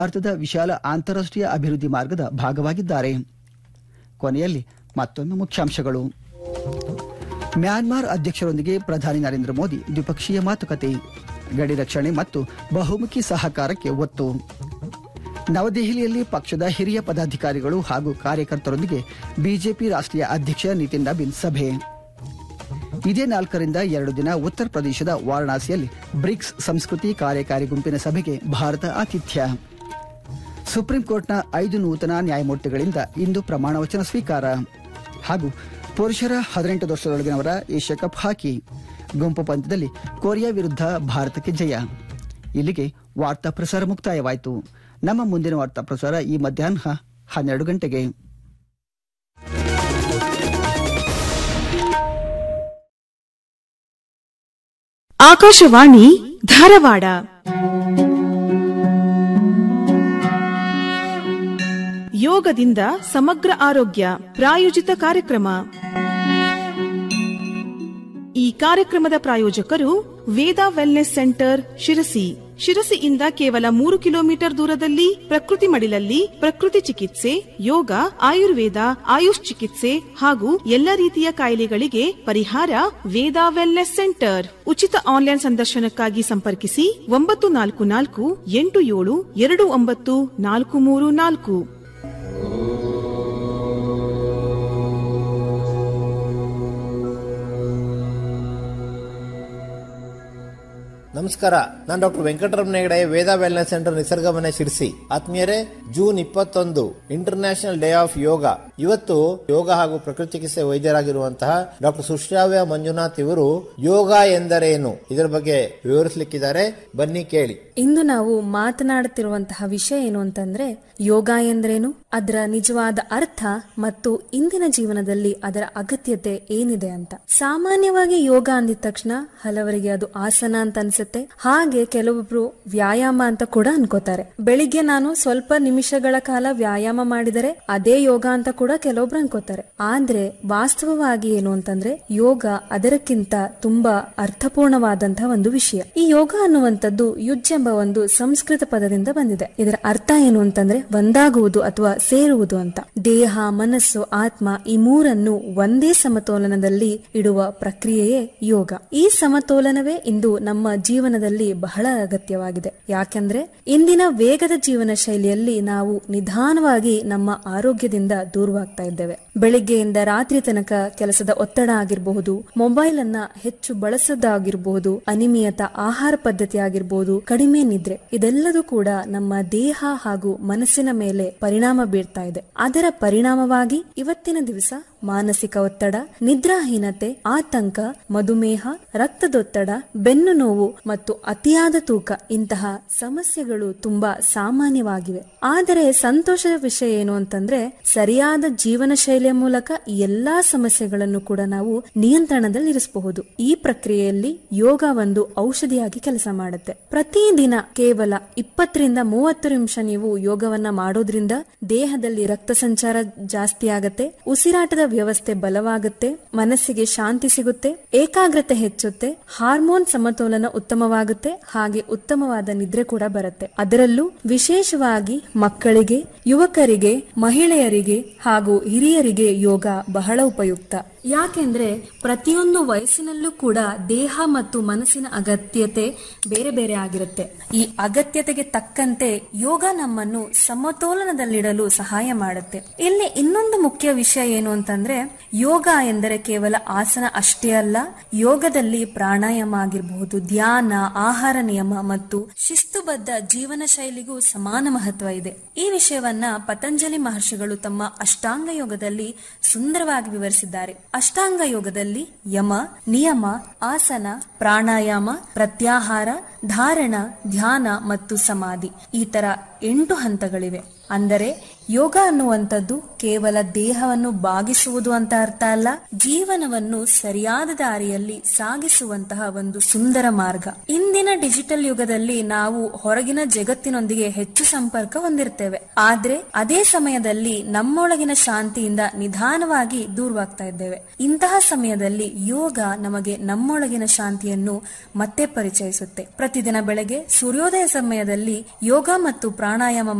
ಭಾರತದ ವಿಶಾಲ ಅಂತಾರಾಷ್ಟೀಯ ಅಭಿವೃದ್ಧಿ ಮಾರ್ಗದ ಭಾಗವಾಗಿದ್ದಾರೆ ಕೊನೆಯಲ್ಲಿ ಮತ್ತೊಮ್ಮೆ ಮುಖ್ಯಾಂಶಗಳು ಮ್ಯಾನ್ಮಾರ್ ಅಧ್ಯಕ್ಷರೊಂದಿಗೆ ಪ್ರಧಾನಿ ನರೇಂದ್ರ ಮೋದಿ ದ್ವಿಪಕ್ಷೀಯ ಮಾತುಕತೆ ಗಡಿ ರಕ್ಷಣೆ ಮತ್ತು ಬಹುಮುಖಿ ಸಹಕಾರಕ್ಕೆ ಒತ್ತು ನವದೆಹಲಿಯಲ್ಲಿ ಪಕ್ಷದ ಹಿರಿಯ ಪದಾಧಿಕಾರಿಗಳು ಹಾಗೂ ಕಾರ್ಯಕರ್ತರೊಂದಿಗೆ ಬಿಜೆಪಿ ರಾಷ್ಟ್ರೀಯ ಅಧ್ಯಕ್ಷ ನಿತಿನ್ ನಬೀನ್ ಸಭೆ ಇದೇ ನಾಲ್ಕರಿಂದ ಎರಡು ದಿನ ಉತ್ತರ ಪ್ರದೇಶದ ವಾರಣಾಸಿಯಲ್ಲಿ ಬ್ರಿಕ್ಸ್ ಸಂಸ್ಕೃತಿ ಕಾರ್ಯಕಾರಿ ಗುಂಪಿನ ಸಭೆಗೆ ಭಾರತ ಆತಿಥ್ಯ ಸುಪ್ರೀಂ ಕೋರ್ಟ್ನ ಐದು ನೂತನ ನ್ಯಾಯಮೂರ್ತಿಗಳಿಂದ ಇಂದು ಪ್ರಮಾಣ ವಚನ ಸ್ವೀಕಾರ ಹಾಗೂ ಪುರುಷರ ಹದಿನೆಂಟು ವರ್ಷದೊಳಗಿನವರ ಏಷ್ಯಾ ಕಪ್ ಹಾಕಿ ಗುಂಪು ಪಂದ್ಯದಲ್ಲಿ ಕೊರಿಯಾ ವಿರುದ್ಧ ಭಾರತಕ್ಕೆ ಜಯ ಇಲ್ಲಿಗೆ ವಾರ್ತಾ ಪ್ರಸಾರ ಮುಕ್ತಾಯವಾಯಿತು ನಮ್ಮ ಮುಂದಿನ ವಾರ್ತಾ ಪ್ರಸಾರ ಈ ಮಧ್ಯಾಹ್ನ ಹನ್ನೆರಡು ಗಂಟೆಗೆ ಆಕಾಶವಾಣಿ ಧಾರವಾಡ ಯೋಗದಿಂದ ಸಮಗ್ರ ಆರೋಗ್ಯ ಪ್ರಾಯೋಜಿತ ಕಾರ್ಯಕ್ರಮ ಈ ಕಾರ್ಯಕ್ರಮದ ಪ್ರಾಯೋಜಕರು ವೇದ ವೆಲ್ನೆಸ್ ಸೆಂಟರ್ ಶಿರಸಿ ಶಿರಸಿಯಿಂದ ಕೇವಲ ಮೂರು ಕಿಲೋಮೀಟರ್ ದೂರದಲ್ಲಿ ಪ್ರಕೃತಿ ಮಡಿಲಲ್ಲಿ ಪ್ರಕೃತಿ ಚಿಕಿತ್ಸೆ ಯೋಗ ಆಯುರ್ವೇದ ಆಯುಷ್ ಚಿಕಿತ್ಸೆ ಹಾಗೂ ಎಲ್ಲ ರೀತಿಯ ಕಾಯಿಲೆಗಳಿಗೆ ಪರಿಹಾರ ವೇದ ವೆಲ್ನೆಸ್ ಸೆಂಟರ್ ಉಚಿತ ಆನ್ಲೈನ್ ಸಂದರ್ಶನಕ್ಕಾಗಿ ಸಂಪರ್ಕಿಸಿ ಒಂಬತ್ತು ನಾಲ್ಕು ನಾಲ್ಕು ಎಂಟು ಏಳು ಎರಡು ಒಂಬತ್ತು ನಾಲ್ಕು ಮೂರು ನಾಲ್ಕು ನಮಸ್ಕಾರ ನಾನು doctor Venkataramana Hegde Veda wellness centre Nisargamane Sirsi ಆತ್ಮೀಯರೇ ಜೂನ್ ಇಪ್ಪತ್ತೊಂದು ಇಂಟರ್ನ್ಯಾಷನಲ್ ಡೇ ಆಫ್ ಯೋಗ ಇವತ್ತು ಯೋಗ ಹಾಗೂ ಪ್ರಕೃತಿ ಚಿಕಿತ್ಸೆ ವೈದ್ಯರಾಗಿರುವಂತಹ ಡಾಕ್ಟರ್ ಸುಶ್ರಾವ್ಯ ಮಂಜುನಾಥ್ ಇವರು ಯೋಗ ಎಂದರೇನು ಇದರ ಬಗ್ಗೆ ವಿವರಿಸಲಿಕ್ಕಿದ್ದಾರೆ ಬನ್ನಿ ಕೇಳಿ ಇಂದು ನಾವು ಮಾತನಾಡುತ್ತಿರುವಂತಹ ವಿಷಯ ಏನು ಅಂತಂದ್ರೆ ಯೋಗ ಎಂದ್ರೇನು ಅದರ ನಿಜವಾದ ಅರ್ಥ ಮತ್ತು ಇಂದಿನ ಜೀವನದಲ್ಲಿ ಅದರ ಅಗತ್ಯತೆ ಏನಿದೆ ಅಂತ ಸಾಮಾನ್ಯವಾಗಿ ಯೋಗ ಅಂದಿದ ತಕ್ಷಣ ಹಲವರಿಗೆ ಅದು ಆಸನ ಅಂತ ಅನ್ಸುತ್ತೆ ಹಾಗೆ ಕೆಲವೊಬ್ರು ವ್ಯಾಯಾಮ ಅಂತ ಕೂಡ ಅನ್ಕೋತಾರೆ ಬೆಳಿಗ್ಗೆ ನಾನು ಸ್ವಲ್ಪ ನಿಮಿಷಗಳ ಕಾಲ ವ್ಯಾಯಾಮ ಮಾಡಿದರೆ ಅದೇ ಯೋಗ ಅಂತ ಕೂಡ ಕೆಲವೊಬ್ರು ಅನ್ಕೋತಾರೆ ಆದ್ರೆ ವಾಸ್ತವವಾಗಿ ಏನು ಅಂತಂದ್ರೆ ಯೋಗ ಅದರಕ್ಕಿಂತ ತುಂಬಾ ಅರ್ಥಪೂರ್ಣವಾದಂತಹ ಒಂದು ವಿಷಯ ಈ ಯೋಗ ಅನ್ನುವಂಥದ್ದು ಯುಜ್ ಎಂಬ ಒಂದು ಸಂಸ್ಕೃತ ಪದದಿಂದ ಬಂದಿದೆ ಇದರ ಅರ್ಥ ಏನು ಅಂತಂದ್ರೆ ಒಂದಾಗುವುದು ಅಥವಾ ಸೇರುವುದು ಅಂತ ದೇಹ ಮನಸ್ಸು ಆತ್ಮ ಈ ಮೂರನ್ನು ಒಂದೇ ಸಮತೋಲನದಲ್ಲಿ ಇಡುವ ಪ್ರಕ್ರಿಯೆಯೇ ಯೋಗ ಈ ಸಮತೋಲನವೇ ಇಂದು ನಮ್ಮ ಜೀವನದಲ್ಲಿ ಬಹಳ ಅಗತ್ಯವಾಗಿದೆ ಯಾಕೆಂದ್ರೆ ಇಂದಿನ ವೇಗದ ಜೀವನ ಶೈಲಿಯಲ್ಲಿ ನಾವು ನಿಧಾನವಾಗಿ ನಮ್ಮ ಆರೋಗ್ಯದಿಂದ ದೂರವಾಗ್ತಾ ಇದ್ದೇವೆ ಬೆಳಿಗ್ಗೆಯಿಂದ ರಾತ್ರಿ ತನಕ ಕೆಲಸದ ಒತ್ತಡ ಆಗಿರಬಹುದು ಮೊಬೈಲ್ ಅನ್ನ ಹೆಚ್ಚು ಬಳಸೋದಾಗಿರಬಹುದು ಅನಿಯಮಿತ ಆಹಾರ ಪದ್ಧತಿ ಆಗಿರಬಹುದು ಕಡಿಮೆ ನಿದ್ರೆ ಇದೆಲ್ಲದೂ ಕೂಡ ನಮ್ಮ ದೇಹ ಹಾಗೂ ಮನಸ್ಸಿನ ಮೇಲೆ ಪರಿಣಾಮ ಬೀರ್ತಾ ಇದೆ ಅದರ ಪರಿಣಾಮವಾಗಿ ಇವತ್ತಿನ ದಿವಸ ಮಾನಸಿಕ ಒತ್ತಡ ನಿದ್ರಾಹೀನತೆ ಆತಂಕ ಮಧುಮೇಹ ರಕ್ತದೊತ್ತಡ ಬೆನ್ನು ನೋವು ಮತ್ತು ಅತಿಯಾದ ತೂಕ ಇಂತಹ ಸಮಸ್ಯೆಗಳು ತುಂಬಾ ಸಾಮಾನ್ಯವಾಗಿವೆ ಆದರೆ ಸಂತೋಷದ ವಿಷಯ ಏನು ಅಂತಂದ್ರೆ ಸರಿಯಾದ ಜೀವನ ಶೈಲಿಯ ಮೂಲಕ ಈ ಎಲ್ಲಾ ಸಮಸ್ಯೆಗಳನ್ನು ಕೂಡ ನಾವು ನಿಯಂತ್ರಣದಲ್ಲಿರಿಸಬಹುದು ಈ ಪ್ರಕ್ರಿಯೆಯಲ್ಲಿ ಯೋಗ ಒಂದು ಔಷಧಿಯಾಗಿ ಕೆಲಸ ಮಾಡುತ್ತೆ ಪ್ರತಿದಿನ ಕೇವಲ ಇಪ್ಪತ್ತರಿಂದ ಮೂವತ್ತು ನಿಮಿಷ ನೀವು ಯೋಗವನ್ನ ಮಾಡೋದ್ರಿಂದ ದೇಹದಲ್ಲಿ ರಕ್ತ ಸಂಚಾರ ಜಾಸ್ತಿ ಆಗತ್ತೆ ಉಸಿರಾಟದ ವ್ಯವಸ್ಥೆ ಬಲವಾಗುತ್ತೆ ಮನಸ್ಸಿಗೆ ಶಾಂತಿ ಸಿಗುತ್ತೆ ಏಕಾಗ್ರತೆ ಹೆಚ್ಚುತ್ತೆ ಹಾರ್ಮೋನ್ ಸಮತೋಲನ ಉತ್ತಮವಾಗುತ್ತೆ ಹಾಗೆ ಉತ್ತಮವಾದ ನಿದ್ರೆ ಕೂಡ ಬರುತ್ತೆ ಅದರಲ್ಲೂ ವಿಶೇಷವಾಗಿ ಮಕ್ಕಳಿಗೆ ಯುವಕರಿಗೆ ಮಹಿಳೆಯರಿಗೆ ಹಾಗೂ ಹಿರಿಯರಿಗೆ ಯೋಗ ಬಹಳ ಉಪಯುಕ್ತ ಯಾಕೆಂದ್ರೆ ಪ್ರತಿಯೊಂದು ವಯಸ್ಸಿನಲ್ಲೂ ಕೂಡ ದೇಹ ಮತ್ತು ಮನಸ್ಸಿನ ಅಗತ್ಯತೆ ಬೇರೆ ಬೇರೆ ಆಗಿರುತ್ತೆ ಈ ಅಗತ್ಯತೆಗೆ ತಕ್ಕಂತೆ ಯೋಗ ನಮ್ಮನ್ನು ಸಮತೋಲನದಲ್ಲಿಡಲು ಸಹಾಯ ಮಾಡುತ್ತೆ ಇಲ್ಲಿ ಇನ್ನೊಂದು ಮುಖ್ಯ ವಿಷಯ ಏನು ಅಂತಂದ್ರೆ ಯೋಗ ಎಂದರೆ ಕೇವಲ ಆಸನ ಅಷ್ಟೇ ಅಲ್ಲ ಯೋಗದಲ್ಲಿ ಪ್ರಾಣಾಯಾಮ ಆಗಿರಬಹುದು ಧ್ಯಾನ ಆಹಾರ ನಿಯಮ ಮತ್ತು ಶಿಸ್ತುಬದ್ಧ ಜೀವನ ಶೈಲಿಗೂ ಸಮಾನ ಮಹತ್ವ ಇದೆ ಈ ವಿಷಯವನ್ನ ಪತಂಜಲಿ ಮಹರ್ಷಿಗಳು ತಮ್ಮ ಅಷ್ಟಾಂಗ ಯೋಗದಲ್ಲಿ ಸುಂದರವಾಗಿ ವಿವರಿಸಿದ್ದಾರೆ ಅಷ್ಟಾಂಗ ಯೋಗದಲ್ಲಿ ಯಮ ನಿಯಮ ಆಸನ ಪ್ರಾಣಾಯಾಮ ಪ್ರತ್ಯಾಹಾರ ಧಾರಣ ಧ್ಯಾನ ಮತ್ತು ಸಮಾಧಿ ಈ ತರ ಎಂಟು ಹಂತಗಳಿವೆ ಅಂದರೆ ಯೋಗ ಅನ್ನುವಂಥದ್ದು ಕೇವಲ ದೇಹವನ್ನು ಬಾಗಿಸುವುದು ಅಂತ ಅರ್ಥ ಅಲ್ಲ ಜೀವನವನ್ನು ಸರಿಯಾದ ದಾರಿಯಲ್ಲಿ ಸಾಗಿಸುವಂತಹ ಒಂದು ಸುಂದರ ಮಾರ್ಗ ಇಂದಿನ ಡಿಜಿಟಲ್ ಯುಗದಲ್ಲಿ ನಾವು ಹೊರಗಿನ ಜಗತ್ತಿನೊಂದಿಗೆ ಹೆಚ್ಚು ಸಂಪರ್ಕ ಹೊಂದಿರ್ತೇವೆ ಆದ್ರೆ ಅದೇ ಸಮಯದಲ್ಲಿ ನಮ್ಮೊಳಗಿನ ಶಾಂತಿಯಿಂದ ನಿಧಾನವಾಗಿ ದೂರವಾಗ್ತಾ ಇದ್ದೇವೆ ಇಂತಹ ಸಮಯದಲ್ಲಿ ಯೋಗ ನಮಗೆ ನಮ್ಮೊಳಗಿನ ಶಾಂತಿಯನ್ನು ಮತ್ತೆ ಪರಿಚಯಿಸುತ್ತೆ ಪ್ರತಿದಿನ ಬೆಳಗ್ಗೆ ಸೂರ್ಯೋದಯ ಸಮಯದಲ್ಲಿ ಯೋಗ ಮತ್ತು ಪ್ರಾಣಾಯಾಮ